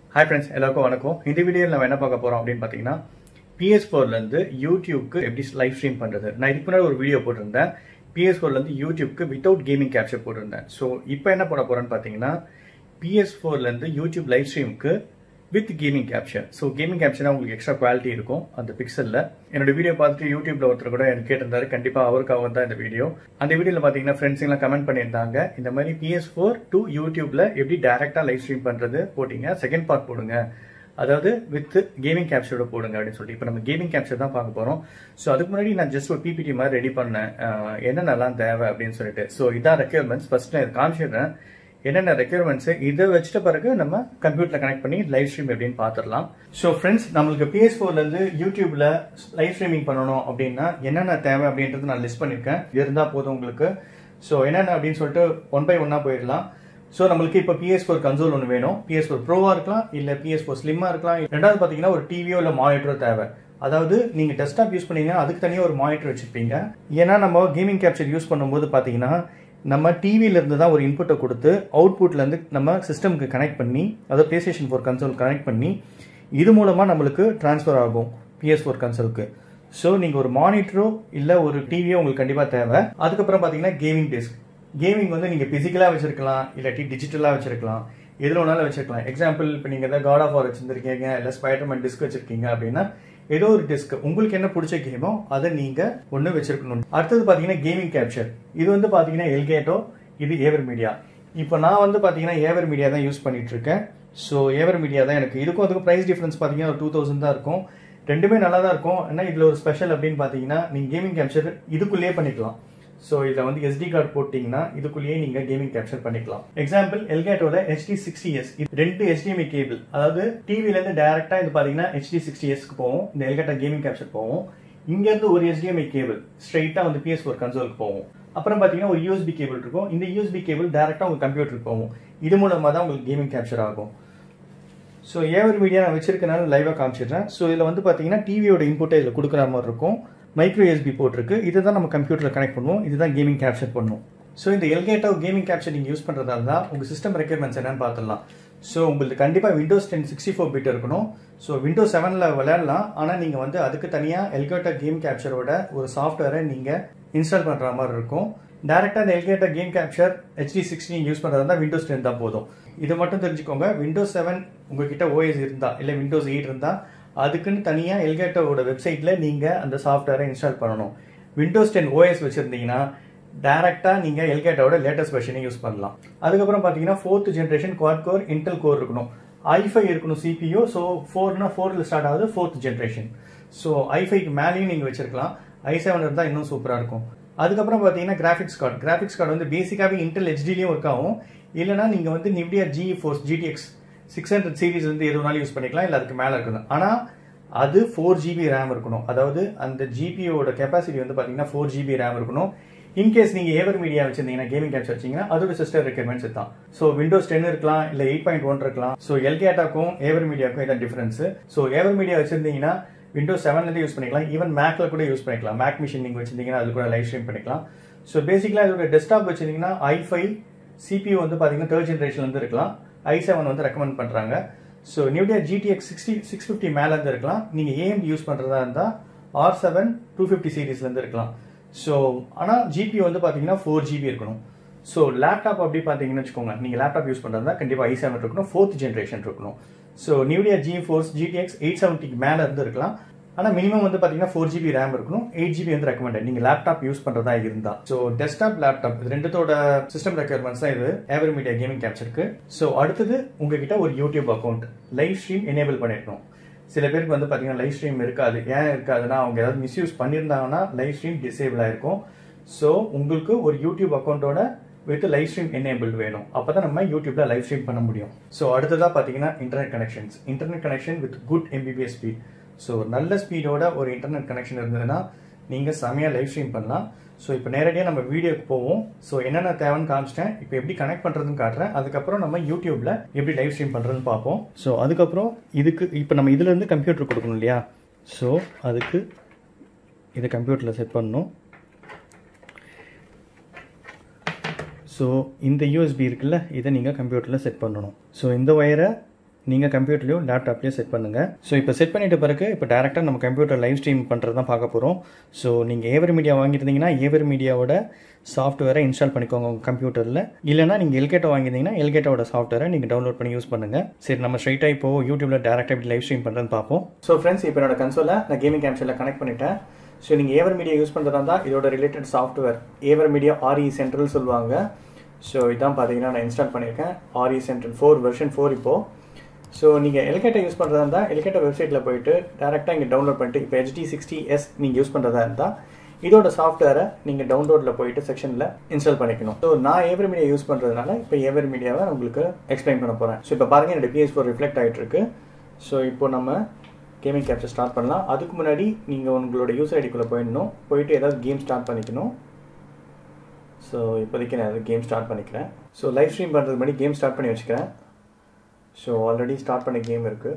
hi friends எல்லாருக்கும் வணக்கம் இந்த வீடியோவில் நம்ம என்ன பார்க்க போகிறோம் அப்படின்னு பார்த்தீங்கன்னா பிஎஸ் ஃபோர்லேருந்து யூடியூப்க்கு எப்படி லைவ் ஸ்ட்ரீம் பண்ணுறது நான் இதுக்கு முன்னாடி ஒரு வீடியோ போட்டிருந்தேன் பிஎஸ் ஃபோர்லேருந்து யூடியூப்க்கு வித்தவுட் கேமிங் கேப்சர் போட்டிருந்தேன் ஸோ இப்போ என்ன பண்ண போகிறேன்னு பார்த்தீங்கன்னா பிஎஸ் ஃபோர்லேருந்து யூடியூப் லைவ் ஸ்ட்ரீமுக்கு with gaming capture so gaming கேப்சர்னா உங்களுக்கு எக்ஸ்ட்ரா குவாலிட்டி இருக்கும் அந்த பிக்சலில் என்னோட வீடியோ பார்த்துட்டு யூடியூப்ல ஒருத்தர் கூட எனக்கு கேட்டிருந்தாரு கண்டிப்பாக அவருக்காக தான் இந்த வீடியோ அந்த வீடியோவில் பார்த்தீங்கன்னா ஃப்ரெண்ட்ஸ் எல்லாம் கமெண்ட் பண்ணியிருந்தாங்க இந்த மாதிரி பிஎஸ் ஃபோர் டு யூடியூப்ல எப்படி டேரெக்டாக லைவ் ஸ்ட்ரீம் பண்ணுறது போட்டிங்க செகண்ட் பார்ட் போடுங்க அதாவது வித் கேமிங் கேப்சரோட போடுங்க அப்படின்னு சொல்லிட்டு இப்போ நம்ம கேமிங் கேப்சர் தான் பார்க்க போகிறோம் ஸோ அதுக்கு முன்னாடி நான் ஜஸ்ட் ஒரு பிபிடி மாதிரி ரெடி பண்ணேன் அஹ் என்னென்னலாம் தேவை அப்படின்னு சொல்லிட்டு ஸோ இதான் ரெக்யர்மெண்ட்ஸ் ஃபர்ஸ்ட் நான் இதை காமிச்சிடுறேன் என்னென்ன ரெக்யர்மெண்ட்ஸ் இதை வச்சுட்ட பிறகு நம்ம கம்ப்யூட்டர்ல கனெக்ட் பண்ணி லைவ் ஸ்ட்ரீம் எப்படின்னு பார்த்துடலாம் ஸோ ஃப்ரெண்ட்ஸ் நம்மளுக்கு பிஎஸ் ஃபோர்லேருந்து யூடியூப்ல லைவ் ஸ்ட்ரீமிங் பண்ணணும் அப்படின்னா என்னென்ன தேவை அப்படின்றது நான் லிஸ்ட் பண்ணியிருக்கேன் இது இருந்தால் போதும் உங்களுக்கு ஸோ என்னென்ன அப்படின்னு சொல்லிட்டு ஒன் பை ஒன்னாக போயிடலாம் ஸோ நம்மளுக்கு இப்போ பிஎஸ் ஃபோர் கன்சோல் ஒன்று வேணும் பிஎஸ் ஃபோர் ப்ரோவாக இருக்கலாம் இல்லை பிஎஸ் ஃபோர் ஸ்லிம்மாக இருக்கலாம் ரெண்டாவது பார்த்தீங்கன்னா ஒரு டிவியோ இல்லை மானிட்டரோ தேவை அதாவது நீங்கள் டெஸ்க்டாப் யூஸ் பண்ணீங்கன்னா அதுக்கு தனியாக ஒரு மானிட்டர் வச்சுருப்பீங்க ஏன்னா நம்ம கேமிங் கேப்சர் யூஸ் பண்ணும்போது பார்த்தீங்கன்னா நம்ம டிவியில இருந்து தான் ஒரு இன்புட்டை கொடுத்து அவுட்புட்ல இருந்து நம்ம சிஸ்டம்க்கு கனெக்ட் பண்ணி அதாவது PlayStation four console connect பண்ணி இது மூலமா நம்மளுக்கு ட்ரான்ஸ்ஃபர் ஆகும் பிஎஸ் ஃபோர் கன்சோலுக்கு ஸோ நீங்க ஒரு மானிட்டரோ இல்ல ஒரு டிவியோ உங்களுக்கு கண்டிப்பா தேவை அதுக்கப்புறம் பாத்தீங்கன்னா கேமிங் டெஸ்க் கேமிங் வந்து நீங்க பிசிக்கலா வச்சிருக்கலாம் இல்லாட்டி டிஜிட்டலா வச்சிருக்கலாம் எதுல வேணாலும் வச்சிருக்கலாம் எக்ஸாம்பிள் இப்போ நீங்க ஏதாவது காட் ஆஃப் வார் வச்சிருக்கீங்க இல்ல ஸ்பைடர்மேன் டிஸ்க் வச்சிருக்கீங்க அப்படின்னா ஏதோ ஒரு டிஸ்க் உங்களுக்கு என்ன பிடிச்ச கேமோ அதை நீங்க ஒண்ணு வச்சிருக்கணும் அடுத்தது பாத்தீங்கன்னா கேமிங் கேப்சர் இது வந்து பாத்தீங்கன்னா எல்கேட்டோ இது ஏவர் மீடியா இப்போ நான் வந்து பாத்தீங்கன்னா ஏவர் மீடியா தான் யூஸ் பண்ணிட்டு இருக்கேன் ஸோ ஏவர் மீடியா தான் எனக்கு இதுக்கும் அதுக்கும் ப்ரைஸ் டிஃபரன்ஸ் பாத்தீங்கன்னா ஒரு டூ தௌசண்ட் தான் இருக்கும் ரெண்டுமே நல்லா தான் இருக்கும் ஏன்னா இதுல ஒரு ஸ்பெஷல் அப்படின்னு பாத்தீங்கன்னா நீங்க கேமிங் கேப்சர் இதுக்குள்ளேயே பண்ணிக்கலாம் ஸோ இதில் வந்து எஸ்டி கார்டு போட்டிங்கன்னா இதுக்குள்ளேயே நீங்கள் கேமிங் கேப்சர் பண்ணிக்கலாம் எக்ஸாம்பிள் எல்கேட்டோட ஹெச்டி சிக்ஸ்டி எஸ் ரெண்டு HDMI கேபிள் அதாவது டிவிலேருந்து டேரெக்டாக இது பார்த்தீங்கன்னா ஹெச்டி சிக்ஸ்டி எஸ்க்கு போகும் இந்த எல்கேட்டா கேமிங் கேப்சர் போகும் இங்கேருந்து ஒரு HDMI கேபிள் ஸ்ட்ரைட்டாக வந்து பிஎஸ் ஃபோர் கன்சோலுக்கு போகும் அப்புறம் பார்த்தீங்கன்னா ஒரு யூஎஸ்பி கேபிள் இருக்கும் இந்த யூஎஸ்பி கேபிள் டேரெக்டாக உங்கள் கம்ப்யூட்டருக்கு போகும் இது மூலமாக தான் உங்களுக்கு கேமிங் கேப்சர் ஆகும் ஸோ ஏவர் மீடியா நான் வச்சிருக்கனால லைவாக காமிச்சிடுறேன் ஸோ இதில் வந்து பார்த்தீங்கன்னா டிவியோட இன்புட்டை இதில் கொடுக்குற மாதிரி இருக்கும் மைக்ரோ எஸ்பி போட்டிருக்கு இதுதான் நம்ம கம்ப்யூட்டரில் கனெக்ட் பண்ணுவோம் இதுதான் கேமிங் கேப்சர் பண்ணுவோம் ஸோ இந்த எல்கேட்டோ கேமிங் கேப்சர் நீங்கள் யூஸ் பண்ணுறதா இருந்தால் உங்கள் சிஸ்டம் ரெக்யர்மெண்ட்ஸ் என்னன்னு பார்த்துடலாம் ஸோ உங்களுக்கு கண்டிப்பாக Windows ten sixty four bit இருக்கணும் ஸோ விண்டோஸ் செவனில் விளையாடலாம் ஆனால் நீங்கள் வந்து அதுக்கு தனியாக எல்கேட்டோ கேம் கேப்சரோட ஒரு சாஃப்ட்வேரை நீங்கள் இன்ஸ்டால் பண்ணுற மாதிரி இருக்கும் டேரெக்டாக இந்த Elgato game capture HD sixty நீங்கள் யூஸ் பண்ணுறதா இருந்தால் விண்டோஸ் டென் தான் போதும் இதை மட்டும் தெரிஞ்சுக்கோங்க விண்டோஸ் செவன் உங்ககிட்ட ஓஎஸ் இருந்தால் இல்லை விண்டோஸ் எயிட் இருந்தால் அதுக்குன்னு தனியாக எல்கேட்டோட வெப்சைட்டில் நீங்கள் அந்த சாஃப்ட்வேரை இன்ஸ்டால் பண்ணணும் விண்டோஸ் டென் ஓஎஸ் வச்சுருந்தீங்கன்னா டேரெக்டாக நீங்கள் எல்கேட்டோட லேட்டஸ்ட் வெர்ஷனை யூஸ் பண்ணலாம் அதுக்கப்புறம் பார்த்தீங்கன்னா fourth generation quad core Intel core இருக்கணும் ஐஃபை இருக்கணும் சிபியூ ஸோ ஃபோர்னா ஃபோரில் ஸ்டார்ட் ஆகுது ஃபோர்த் ஜென்ரேஷன் ஸோ ஐஃபைக்கு மேலேயும் நீங்கள் வச்சிருக்கலாம் ஐ செவன் இருந்தால் இன்னும் சூப்பராக இருக்கும் அதுக்கப்புறம் பார்த்தீங்கன்னா கிராஃபிக்ஸ் கார்டு கிராஃபிக்ஸ் கார்டு வந்து பேசிக்காகவே இன்டெல் ஹெச்டிலையும் ஒர்க் ஆகும் இல்லைனா நீங்கள் வந்து Nvidia GeForce GTX six hundred series வந்து எது வேணாலும் யூஸ் பண்ணிக்கலாம் இல்லை அதுக்கு மேலே இருக்கணும் ஆனால் அது ஃபோர் ஜிபி ரேம் இருக்கணும் அதாவது அந்த ஜிபியோட கெப்பாசிட்டி வந்து பார்த்தீங்கன்னா ஃபோர் ஜிபி ரேம் இருக்கணும் இன்கேஸ் நீங்கள் ஏவர் மீடியா வச்சிருந்தீங்கன்னா கேமிங் கேப்சர் வச்சீங்கன்னா அதோட சிஸ்டர் ரெக்யர்மெண்ட்ஸ் தான் ஸோ விண்டோஸ் டென் இருக்கலாம் இல்லை எயிட் பாயிண்ட் ஒன் இருக்கலாம் ஸோ எல்கேட்டாக்கும் ஏவர் மீடியாக்கும் இதான் டிஃபரன்ஸ் ஸோ ஏவர் மீடியா வச்சிருந்தீங்கன்னா விண்டோஸ் செவன்லேருந்து யூஸ் பண்ணிக்கலாம் ஈவன் மேக்ல கூட யூஸ் பண்ணிக்கலாம் மேக் மிஷின் நீங்கள் வச்சிருந்தீங்கன்னா அது கூட லைவ் ஸ்ட்ரீம் பண்ணிக்கலாம் ஸோ பேசிக்கலாக இதோட டெஸ்க்டாப் வச்சிருந்தீங்கன்னா ஐஃபை சிபியூ வந்து பார்த்தீங்கன்னா தேர்ட் ஜென்ரேஷன்லேருந்து இருக்கலாம் ஐ செவன் வந்து ரெக்கமெண்ட் பண்ணுறாங்க so Nvidia GTX sixty six fifty மேலேருந்து இருக்கலாம் நீங்கள் ஏஎம்டி யூஸ் பண்ணுறதா இருந்தால் ஆர் செவன் டூ ஃபிஃப்டி சீரீஸ்லேருந்து இருக்கலாம் ஸோ ஆனால் ஜிபி வந்து பார்த்தீங்கன்னா ஃபோர் ஜிபி இருக்கணும் ஸோ லேப்டாப் அப்படி பார்த்தீங்கன்னு வச்சுக்கோங்க நீங்கள் லேப்டாப் யூஸ் பண்ணுறதா கண்டிப்பாக ஐ செவன் இருக்கணும் ஃபோர்த் ஜென்ரேஷன் இருக்கணும் so Nvidia GeForce GTX eight செவன்ட்டிக்கு மேலே இருந்து இருக்கலாம் ஆனால் மினிமம் வந்து பார்த்தீங்கன்னா ஃபோர் ஜிபி ரேம் இருக்கணும் எயிட் ஜிபி வந்து ரெக்கமெண்டட் நீங்கள் லேப்டாப் யூஸ் பண்ணுறதா இருந்தா ஸோ டெஸ்க்டாப் லேப்டாப் இது ரெண்டுத்தோட சிஸ்டம் ரெக்யர்மெண்ட்ஸ் தான் இது ஏவர் மீடியா கேமிங் கேப்சருக்கு ஸோ அடுத்தது உங்ககிட்ட ஒரு YouTube account live stream enable பண்ணிருக்கணும் சில பேருக்கு வந்து பார்த்தீங்கன்னா லைவ் ஸ்ட்ரீம் இருக்காது ஏன் இருக்காதுன்னா அவங்க ஏதாவது மிஸ்யூஸ் பண்ணியிருந்தாங்கன்னா லைவ் ஸ்ட்ரீம் டிசேபிள் ஆயிருக்கும் ஸோ உங்களுக்கு ஒரு யூடியூப் அக்கௌண்ட்டோட வித் லைவ் ஸ்ட்ரீம் எனேபிள் வேணும் அப்போ தான் நம்ம யூடியூப்ல லைவ் ஸ்ட்ரீம் பண்ண முடியும் ஸோ அடுத்ததாக பார்த்தீங்கன்னா internet connections internet connection with good Mbps speed so ஒரு நல்ல ஸ்பீடோட ஒரு இன்டர்நெட் கனெக்ஷன் இருந்ததுன்னா நீங்கள் செமையாக லைவ் ஸ்ட்ரீம் பண்ணலாம் ஸோ இப்போ நேரடியாக நம்ம வீடியோக்கு போவோம் ஸோ என்னென்ன தேவைன்னு காமிச்சிட்டேன் இப்போ எப்படி கனெக்ட் பண்ணுறதுன்னு காட்டுறேன் அதுக்கப்புறம் நம்ம யூடியூப்ல எப்படி லைவ் ஸ்ட்ரீம் பண்ணுறதுன்னு பார்ப்போம் ஸோ அதுக்கப்புறம் இதுக்கு இப்போ நம்ம இதுலேருந்து கம்ப்யூட்டர் கொடுக்கணும் இல்லையா ஸோ அதுக்கு இதை கம்ப்யூட்டரில் செட் பண்ணணும் ஸோ இந்த யூஎஸ்பி இருக்குல்ல இதை நீங்கள் கம்ப்யூட்டரில் செட் பண்ணணும் ஸோ இந்த ஒயரை நீங்கள் கம்ப்யூட்டர்லையும் லேப்டாப்லேயும் செட் பண்ணுங்கள் ஸோ இப்போ செட் பண்ணிட்ட பிறகு இப்போ டேரெக்டாக நம்ம கம்ப்யூட்டர் லைவ் ஸ்ட்ரீம் பண்ணுறது தான் பார்க்க போகிறோம் ஸோ நீங்கள் ஏவர் மீடியா வாங்கியிருந்தீங்கன்னா ஏவர் மீடியாவோட சாஃப்ட்வேரை இன்ஸ்டால் பண்ணிக்கோங்க உங்கள் கம்ப்யூட்டரில் இல்லைனா நீங்கள் எல்கேட்டோ வாங்கியிருந்தீங்கன்னா எல்கேட்டோட சாஃப்ட்வேரை நீங்கள் டவுன்லோட் பண்ணி யூஸ் பண்ணுங்கள் சரி நம்ம ஸ்ட்ரைட்டாக இப்போ யூடியூப்பில் டேரெக்டாக எப்படி லைவ் ஸ்ட்ரீம் பண்ணுறதுன்னு பார்ப்போம் ஸோ ஃப்ரெண்ட்ஸ் இப்போ என்னோட கன்சோலை நான் கேமிங் கேம்ஷனில் கனெக்ட் பண்ணிட்டேன் ஸோ நீங்கள் ஏவர் மீடியா யூஸ் பண்ணுறதா இருந்தால் இதோட related software AVerMedia RE Central சொல்லுவாங்க ஸோ இதான் பார்த்தீங்கன்னா நான் இன்ஸ்டால் பண்ணியிருக்கேன் RE Central four version four இப்போது ஸோ நீங்கள் எல்கேட்டை யூஸ் பண்ணுறதா இருந்தால் எல்கேட்ட வெப்சைட்டில் போயிட்டு டேரெக்டாக இங்கே டவுன்லோட் பண்ணிட்டு இப்போ ஹெச்டி சிக்ஸ்டி எஸ் நீங்கள் யூஸ் பண்ணுறதா இருந்தால் இதோட சாஃப்ட்வேரை நீங்கள் டவுன்லோடில் போயிட்டு செக்ஷனில் இன்ஸ்டால் பண்ணிக்கணும் ஸோ நான் ஏவர் மீடியா யூஸ் பண்ணுறதுனால இப்போ ஏவர் மீடியாவை உங்களுக்கு எக்ஸ்பிளைன் பண்ண போகிறேன் ஸோ இப்போ பாருங்கள் என்னோட பிஎஸ் ஃபோர் ரிஃப்ளெக்ட் ஆகிட்டு இருக்கு ஸோ இப்போ நம்ம கேமிங் கேப்சர் ஸ்டார்ட் பண்ணலாம் அதுக்கு முன்னாடி நீங்கள் உங்களோட யூசர் ஐடிக்குள்ளே போயிடணும் போயிட்டு ஏதாவது கேம் ஸ்டார்ட் பண்ணிக்கணும் ஸோ இப்போதைக்கு நான் ஏதாவது கேம் ஸ்டார்ட் பண்ணிக்கிறேன் ஸோ லைவ் ஸ்ட்ரீம் பண்ணுறது முன்னாடி கேம் ஸ்டார்ட் பண்ணி வச்சுக்கிறேன் ஸோ ஆல்ரெடி ஸ்டார்ட் பண்ண கேம் இருக்குது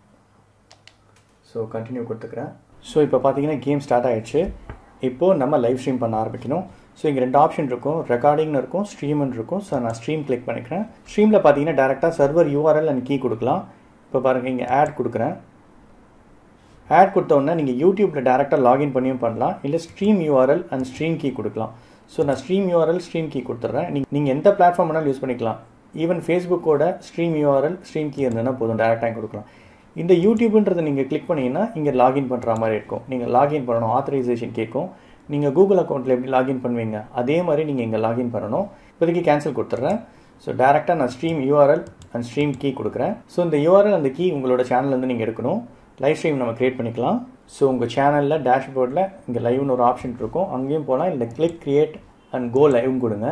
ஸோ கண்டினியூ கொடுத்துக்கிறேன் ஸோ இப்போ பார்த்தீங்கன்னா கேம் ஸ்டார்ட் ஆகிடுச்சு இப்போது நம்ம லைவ் ஸ்ட்ரீம் பண்ண ஆரம்பிக்கணும் ஸோ இங்கே ரெண்டு ஆப்ஷன் இருக்கும் ரெக்கார்டிங்னு இருக்கும் ஸ்ட்ரீம்னு இருக்கும் ஸோ நான் ஸ்ட்ரீம் கிளிக் பண்ணிக்கிறேன் ஸ்ட்ரீமில் பார்த்தீங்கன்னா டேரெக்டாக சர்வர் யூஆர்எல் அண்ட் கீ கொடுக்கலாம் இப்போ பாருங்கள் இங்கே ஆட் கொடுக்குறேன் ஆட் கொடுத்தோன்னே நீங்கள் யூடியூப்பில் டேரெக்டாக லாகின் பண்ணியும் பண்ணலாம் இல்லை stream URL and stream key கொடுக்கலாம் ஸோ நான் ஸ்ட்ரீம் யூஆர்எல் ஸ்ட்ரீம் கீ கொடுத்துட்றேன் நீங்கள் நீங்கள் எந்த பிளாட்ஃபார்ம் வேணாலும் யூஸ் பண்ணிக்கலாம் ஈவன் ஃபேஸ்புக்கோட ஸ்ட்ரீம் யூஆர்எல் ஸ்ட்ரீம் கீ இருந்ததுன்னா போதும் டேரெக்டாக கொடுக்கலாம் இந்த யூடியூப்ன்றதை நீங்கள் கிளிக் பண்ணிங்கன்னா இங்கே லாகின் பண்ணுற மாதிரி இருக்கும் நீங்கள் லாகின் பண்ணணும் ஆத்தரைசேஷன் கேட்கும் நீங்கள் கூகுள் அக்கௌண்ட்டில் எப்படி லாகின் பண்ணுவீங்க அதே மாதிரி நீங்கள் இங்கே லாகின் பண்ணணும் இப்போதைக்கு கேன்சல் கொடுத்துட்றேன் ஸோ டேரெக்டாக நான் stream URL and stream key கொடுக்குறேன் ஸோ இந்த யூஆர்எல் அந்த கீ உங்களோட சேனல்லேருந்து நீங்கள் எடுக்கணும் லைவ் ஸ்ட்ரீம் நம்ம க்ரியேட் பண்ணிக்கலாம் ஸோ உங்கள் சேனலில் டேஷ்போர்டில் இங்கே லைவ்னு ஒரு ஆப்ஷன் இருக்கும் அங்கேயும் போகலாம் இல்லை click create and go live கொடுங்க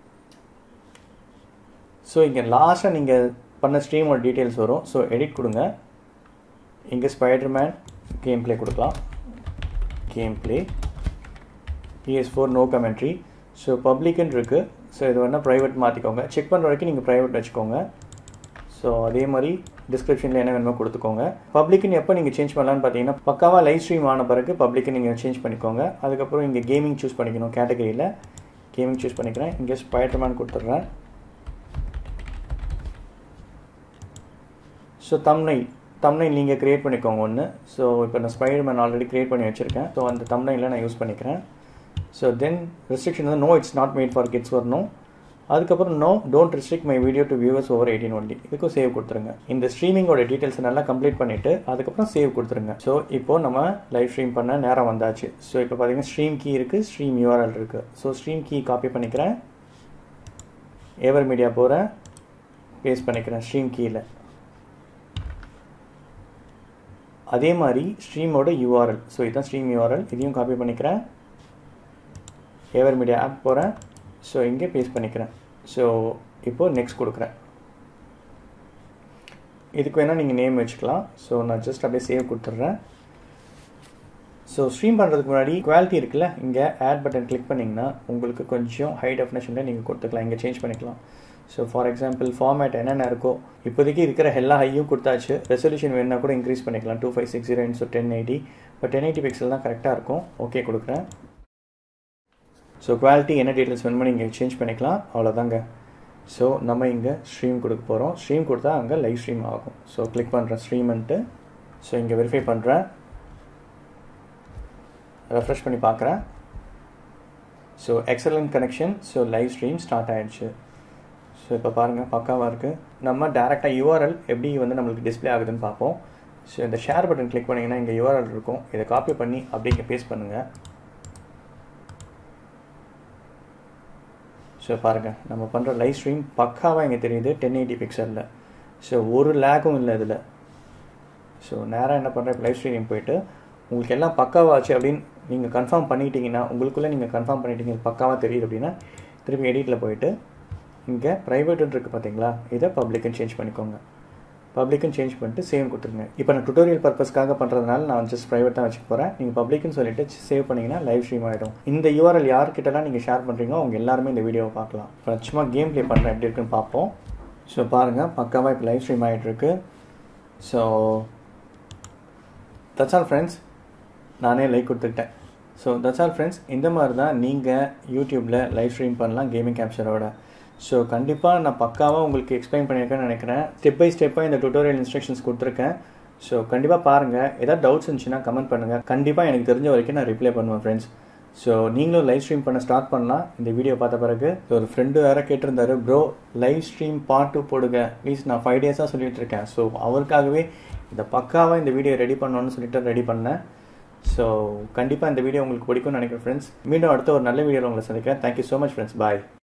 ஸோ இங்கே லாஸ்ட்டாக நீங்கள் பண்ண ஸ்ட்ரீமோட டீட்டெயில்ஸ் வரும் ஸோ எடிட் கொடுங்க இங்கே ஸ்பைடர்மேன் கேம் ப்ளே கொடுக்கலாம் game play PS four no commentary so பப்ளிக்னு இருக்குது ஸோ இது வேணால் ப்ரைவேட் மாற்றிக்கோங்க செக் பண்ணுற வரைக்கும் நீங்கள் ப்ரைவேட் வச்சுக்கோங்க ஸோ அதே மாதிரி டிஸ்கிரிப்ஷனில் என்ன வேணுமோ கொடுத்துக்கோங்க பப்ளிக்னு எப்போ நீங்கள் சேஞ்ச் பண்ணலான்னு பார்த்தீங்கன்னா பக்காவாக லைவ் ஸ்ட்ரீம் ஆன பிறகு பப்ளிக்கு நீங்கள் சேஞ்ச் பண்ணிக்கோங்க அதுக்கப்புறம் இங்கே கேமிங் சூஸ் பண்ணிக்கணும் கேட்டகரியில் கேமிங் சூஸ் பண்ணிக்கிறேன் இங்கே ஸ்பைடர்மேன் கொடுத்துட்றேன் ஸோ தம்னை தம்னை நீங்கள் க்ரியேட் பண்ணிக்கோங்க ஒன்று ஸோ இப்போ நான் ஸ்பைடர்மேன் ஆல்ரெடி க்ரியேட் பண்ணி வச்சுருக்கேன் ஸோ அந்த தம்னையில் நான் யூஸ் பண்ணிக்கிறேன் ஸோ தென் ரெஸ்ட்ரிக்ஷன் வந்து no it's not made for kids வரணும் அதுக்கப்புறம் no don't restrict my video to viewers over eighteen only இதுக்கும் சேவ் கொடுத்துருங்க இந்த ஸ்ட்ரீமிங்கோட டீட்டெயில்ஸ் நல்லா கம்ப்ளீட் பண்ணிவிட்டு அதுக்கப்புறம் சேவ் கொடுத்துருங்க ஸோ இப்போ நம்ம லைவ் ஸ்ட்ரீம் பண்ண நேரம் வந்தாச்சு ஸோ இப்போ பார்த்தீங்கன்னா ஸ்ட்ரீம் கீ இருக்குது ஸ்ட்ரீம் யூஆர்எல் இருக்குது ஸோ ஸ்ட்ரீம் கீ காப்பி பண்ணிக்கிறேன் ஏவர் மீடியா போகிறேன் பேஸ்ட் பண்ணிக்கிறேன் ஸ்ட்ரீம் கீயில் அதே மாதிரி ஸ்ட்ரீமோட யூஆர்எல் ஸோ இதுதான் ஸ்ட்ரீம் யூஆர்எல் இதையும் காப்பி பண்ணிக்கிறேன் ஏவர் மீடியா ஆப் போகிறேன் ஸோ இங்கே பேஸ்ட் பண்ணிக்கிறேன் ஸோ இப்போது நெக்ஸ்ட் கொடுக்குறேன் இதுக்கு வேணால் நீங்கள் நேம் வச்சுக்கலாம் ஸோ நான் ஜஸ்ட் அப்படியே சேவ் கொடுத்துட்றேன் ஸோ ஸ்ட்ரீம் பண்ணுறதுக்கு முன்னாடி குவாலிட்டி இருக்குல்ல இங்கே ஆட் பட்டன் கிளிக் பண்ணிங்கன்னா உங்களுக்கு கொஞ்சம் ஹை டெஃபினேஷனில் நீங்கள் கொடுத்துக்கலாம் இங்கே சேஞ்ச் பண்ணிக்கலாம் ஸோ ஃபார் எக்ஸாம்பிள் ஃபார்மேட் என்னென்ன இருக்கோ இப்போதைக்கு இருக்கிற எல்லா ஹையும் கொடுத்தாச்சு ரெசல்யூஷன் வேணுன்னா கூட இன்க்ரீஸ் பண்ணிக்கலாம் டூ ஃபைவ் சிக்ஸ் ஜீரோ இன்ஸோ டென் எயிட்டி இப்போ டென் எயிட்டி பிக்சல் தான் கரெக்டாக இருக்கும் ஓகே கொடுக்குறேன் ஸோ குவாலிட்டி என்ன டீட்டெயில்ஸ் வேணுமோ நீங்கள் சேஞ்ச் பண்ணிக்கலாம் அவ்வளோதாங்க ஸோ நம்ம இங்கே ஸ்ட்ரீம் கொடுக்க போகிறோம் ஸ்ட்ரீம் கொடுத்தா அங்கே லைவ் ஸ்ட்ரீம் ஆகும் ஸோ கிளிக் பண்ணுறேன் ஸ்ட்ரீம்ன்ட்டு ஸோ இங்கே வெரிஃபை பண்ணுறேன் ரெஃப்ரெஷ் பண்ணி பார்க்குறேன் so excellent connection so live stream start ஆகிடுச்சு ஸோ இப்போ பாருங்கள் பக்காவாக இருக்குது நம்ம டேரெக்டாக யூஆர்எல் எப்படி வந்து நம்மளுக்கு டிஸ்பிளே ஆகுதுன்னு பார்ப்போம் ஸோ இந்த ஷேர் பட்டன் கிளிக் பண்ணிங்கன்னா இங்கே யூஆர்எல் இருக்கும் இதை காப்பி பண்ணி அப்படியே இங்கே பேஸ்ட் பண்ணுங்கள் ஸோ பாருங்கள் நம்ம பண்ணுற லைவ் ஸ்ட்ரீம் பக்காவாக இங்கே தெரியுது டென் எயிட்டி பிக்சலில் ஸோ ஒரு லேக்கும் இல்லை இதில் ஸோ நேராக என்ன பண்ணுறேன் இப்போ லைவ் ஸ்ட்ரீம் போயிட்டு உங்களுக்கு எல்லாம் பக்காவாச்சு அப்படின்னு நீங்கள் கன்ஃபார்ம் பண்ணிட்டீங்கன்னா உங்களுக்குள்ளே நீங்கள் கன்ஃபார்ம் பண்ணிட்டீங்க பக்காவாக தெரியுது அப்படின்னா திருப்பி எடிட்டில் போயிட்டு இங்கே ப்ரைவேட்டுன்னு இருக்குது பார்த்தீங்களா இதை பப்ளிக்குன்னு சேஞ்ச் பண்ணிக்கோங்க பப்ளிக்குன்னு சேஞ்ச் பண்ணிட்டு சேவ் கொடுத்துருங்க இப்போ நான் டுட்டோரியல் பர்பஸ்க்காக பண்ணுறதுனால நான் ஜஸ்ட் ப்ரைவேட் தான் வச்சுக்க போகிறேன் நீங்கள் பப்ளிக்னு சொல்லிட்டு சேவ் பண்ணிங்கன்னா லைவ் ஸ்ட்ரீம் ஆகிடும் இந்த யூஆர்எல் யார்கிட்டலாம் நீங்கள் ஷேர் பண்ணுறீங்களோ அவங்க எல்லாருமே இந்த வீடியோவை பார்க்கலாம் இப்போ சும்மா கேம் ப்ளே பண்ணுறேன் எப்படி இருக்குன்னு பார்ப்போம் ஸோ பாருங்கள் பக்காவாக இப்போ லைவ் ஸ்ட்ரீம் ஆகிட்டுருக்கு ஸோ தட்ஸ் ஆல் ஃப்ரெண்ட்ஸ் நானே லைக் கொடுத்துக்கிட்டேன் ஸோ தட்ஸ் ஆல் ஃப்ரெண்ட்ஸ் இந்த மாதிரி தான் நீங்கள் யூடியூப்பில் லைவ் ஸ்ட்ரீம் பண்ணலாம் கேமிங் கேப்சரோட ஸோ கண்டிப்பாக நான் பக்காவாக உங்களுக்கு எக்ஸ்பிளைன் பண்ணியிருக்கேன்னு நினைக்கிறேன் ஸ்டெப் பை ஸ்டெப்பாக இந்த டுட்டோரியல் இன்ஸ்ட்ரக்ஷன்ஸ் கொடுத்துருக்கேன் ஸோ கண்டிப்பாக பாருங்கள் ஏதாவது டவுட்ஸ் இருந்துச்சுன்னா கமெண்ட் பண்ணுங்கள் கண்டிப்பாக எனக்கு தெரிஞ்ச வரைக்கும் நான் ரிப்ளை பண்ணுவேன் ஃப்ரெண்ட்ஸ் ஸோ நீங்களும் லைவ் ஸ்ட்ரீம் பண்ண ஸ்டார்ட் பண்ணலாம் இந்த வீடியோ பார்த்த பிறகு ஒரு ஃப்ரெண்டு வேறு கேட்டிருந்தாரு bro live stream part two போடுங்க ப்ளீஸ் நான் ஃபைவ் டேஸாக சொல்லிட்டு இருக்கேன் ஸோ அவருக்காகவே இந்த பக்காவாக இந்த வீடியோ ரெடி பண்ணணும்னு சொல்லிட்டு ரெடி பண்ணேன் ஸோ கண்டிப்பாக இந்த வீடியோ உங்களுக்கு பிடிக்கும்னு நினைக்கிறேன் ஃப்ரெண்ட்ஸ் மீண்டும் அடுத்த ஒரு நல்ல வீடியோவில் உங்களை சந்திக்கிறேன் தேங்க்யூ ஸோ மச் ஃப்ரெண்ட்ஸ் பாய்